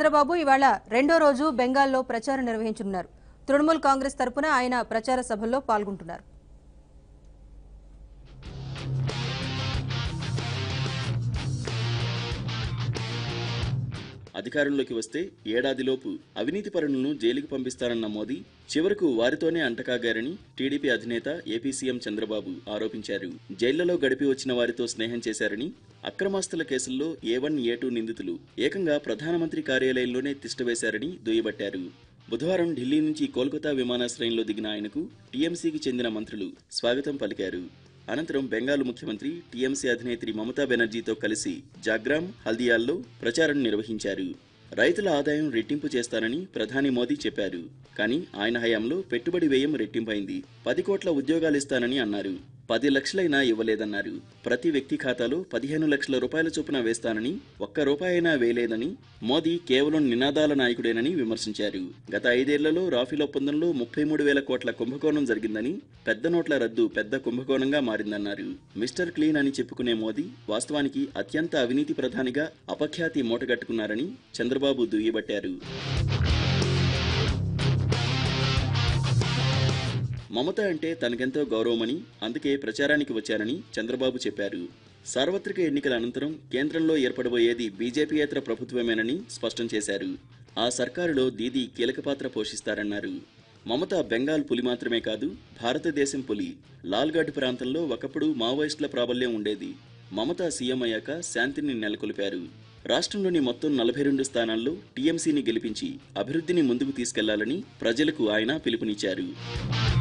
చంద్రబాబు ఇవాళ రెండో రోజు బెంగాల్లో ప్రచారం నిర్వహించనున్నారు తృణమూల్ కాంగ్రెస్ తరపున ఆయన ప్రచార సభల్లో పాల్గొంటున్నారు అధికారంలోకి వస్తే ఏడాదిలోపు అవినీతి పరులను జైలుకు పంపిస్తారన్న మోదీ చివరకు వారితోనే అంటకాగారని టీడీపీ అధినేత ఏపీ సీఎం చంద్రబాబు ఆరోపించారు జైళ్లలో గడిపి వచ్చిన వారితో స్నేహం చేశారని అక్రమాస్తుల కేసుల్లో ఏ వన్ ఏ టూ నిందితులు ఏకంగా ప్రధానమంత్రి కార్యాలయంలోనే తిష్టవేశారని దుయ్యబట్టారు బుధవారం ఢిల్లీ నుంచి కోల్కతా విమానాశ్రయంలో దిగిన ఆయనకు టీఎంసీకి చెందిన మంత్రులు స్వాగతం పలికారు అనంతరం బెంగాల్ ముఖ్యమంత్రి టీఎంసీ అధినేత్రి మమతా బెనర్జీతో కలిసి జాగ్రామ్ హల్దియాల్లో ప్రచారం నిర్వహించారు రైతుల ఆదాయం రెట్టింపు చేస్తానని ప్రధాని మోదీ చెప్పారు కానీ ఆయన హయాంలో పెట్టుబడి వ్యయం రెట్టింపైంది పది కోట్ల ఉద్యోగాలిస్తానని అన్నారు పది లక్షలైనా ఇవ్వలేదన్నారు ప్రతి వ్యక్తి ఖాతాలో పదిహేను లక్షల రూపాయల చొప్పున వేస్తానని ఒక్క రూపాయైనా వేయలేదని మోదీ కేవలం నినాదాల నాయకుడేనని విమర్శించారు గత ఐదేళ్లలో రాఫెల్ ఒప్పందంలో ముప్పై మూడు వేల కోట్ల కుంభకోణం జరిగిందని పెద్ద నోట్ల రద్దు పెద్ద కుంభకోణంగా మారిందన్నారు మిస్టర్ క్లీన్ అని చెప్పుకునే మోదీ వాస్తవానికి అత్యంత అవినీతి ప్రధానిగా అపఖ్యాతి మూటగట్టుకున్నారని చంద్రబాబు దుయ్యబట్టారు మమత అంటే తనకెంతో గౌరవమని అందుకే ప్రచారానికి వచ్చానని చంద్రబాబు చెప్పారు సార్వత్రిక ఎన్నికల అనంతరం కేంద్రంలో ఏర్పడబోయేది బీజేపీయేతర ప్రభుత్వమేనని స్పష్టం చేశారు ఆ సర్కారులో దీదీ కీలక పాత్ర పోషిస్తారన్నారు మమత బెంగాల్ పులి మాత్రమే కాదు భారతదేశం పులి లాల్గఢ్ ప్రాంతంలో ఒకప్పుడు మావోయిస్టుల ప్రాబల్యం ఉండేది మమత సీఎం అయ్యాక శాంతిని నెలకొల్పారు రాష్ట్రంలోని మొత్తం నలభై రెండు స్థానాల్లో టీఎంసీని గెలిపించి అభివృద్ధిని ముందుకు తీసుకెళ్లాలని ప్రజలకు ఆయన పిలుపునిచ్చారు